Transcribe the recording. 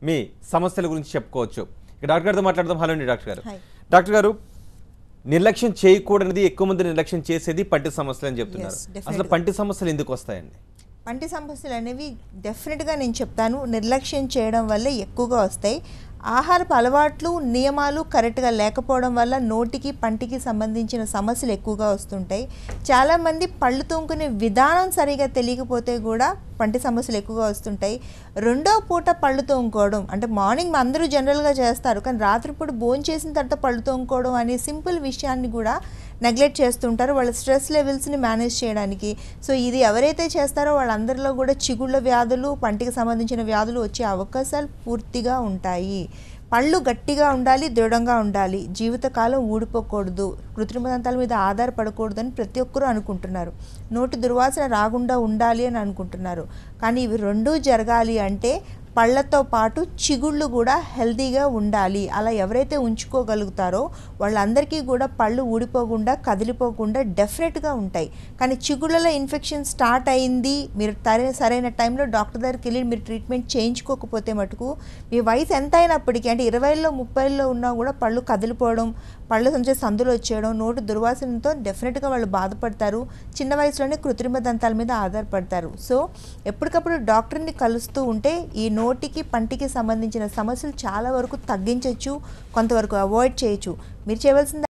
మీ సమస్యల గురించి చెప్పుకోవచ్చు ఇక డాక్టర్ గారితో మాట్లాడదాం హలో అండి డాక్టర్ గారు హాయ్. డాక్టర్ గారు నిర్లక్ష్యం చేయకూడనిది ఎక్కువ మంది నిర్లక్ష్యం చేసేది పంటి సమస్యలు అని చెప్తున్నారు Yes, definitely. అసలు పంటి సమస్యలు ఎందుకు వస్తాయండి పంటి సమస్యలు అనేవి డెఫినెట్గా నేను చెప్తాను నిర్లక్ష్యం చేయడం వల్ల ఎక్కువగా వస్తాయి ఆహారపు అలవాట్లు నియమాలు కరెక్ట్గా లేకపోవడం వల్ల నోటికి పంటికి సంబంధించిన సమస్యలు ఎక్కువగా వస్తుంటాయి చాలామంది పళ్ళు తోముకునే విధానం సరిగా తెలియకపోతే కూడా పంటి సమస్యలు ఎక్కువగా వస్తుంటాయి రెండో పూట పళ్ళు తోముకోవడం అంటే మార్నింగ్ అందరూ జనరల్గా చేస్తారు కానీ రాత్రిపూట భోజనం చేసిన తర్వాత పళ్ళు తోముకోవడం అనే సింపుల్ విషయాన్ని కూడా నెగ్లెక్ట్ చేస్తుంటారు వాళ్ళ స్ట్రెస్ లెవెల్స్ని మేనేజ్ చేయడానికి సో ఇది ఎవరైతే చేస్తారో వాళ్ళందరిలో కూడా చిగుళ్ళ వ్యాధులు పంటికి సంబంధించిన వ్యాధులు వచ్చే అవకాశాలు పూర్తిగా ఉంటాయి పళ్ళు గట్టిగా ఉండాలి దృఢంగా ఉండాలి జీవితకాలం ఊడిపోకూడదు కృత్రిమ దంతాల మీద ఆధారపడకూడదని ప్రతి ఒక్కరూ అనుకుంటున్నారు నోటి దుర్వాసన రాకుండా ఉండాలి అని అనుకుంటున్నారు కానీ ఇవి రెండూ జరగాలి అంటే పళ్ళతో పాటు చిగుళ్ళు కూడా హెల్తీగా ఉండాలి అలా ఎవరైతే ఉంచుకోగలుగుతారో వాళ్ళందరికీ కూడా పళ్ళు ఊడిపోకుండా కదిలిపోకుండా డెఫినెట్గా ఉంటాయి కానీ చిగుళ్ళలో ఇన్ఫెక్షన్ స్టార్ట్ అయింది మీరు తరే సరైన టైంలో డాక్టర్ దగ్గరికి వెళ్ళి మీరు ట్రీట్మెంట్ చేయించుకోకపోతే మటుకు మీ వయసు ఎంత అయినప్పటికీ అంటే ఇరవైలో ముప్పైలో ఉన్నా కూడా పళ్ళు కదిలిపోవడం పళ్ళు సంచే సందులు వచ్చేయడం నోటి దుర్వాసనతో డెఫినెట్గా వాళ్ళు బాధపడతారు చిన్న వయసులోనే కృత్రిమ దంతాల మీద ఆధారపడతారు సో ఎప్పటికప్పుడు డాక్టర్ని కలుస్తూ ఉంటే ఈ నోటికి పంటికి సంబంధించిన సమస్యలు చాలా వరకు తగ్గించవచ్చు కొంతవరకు అవాయిడ్ చేయొచ్చు మీరు చేయవలసింది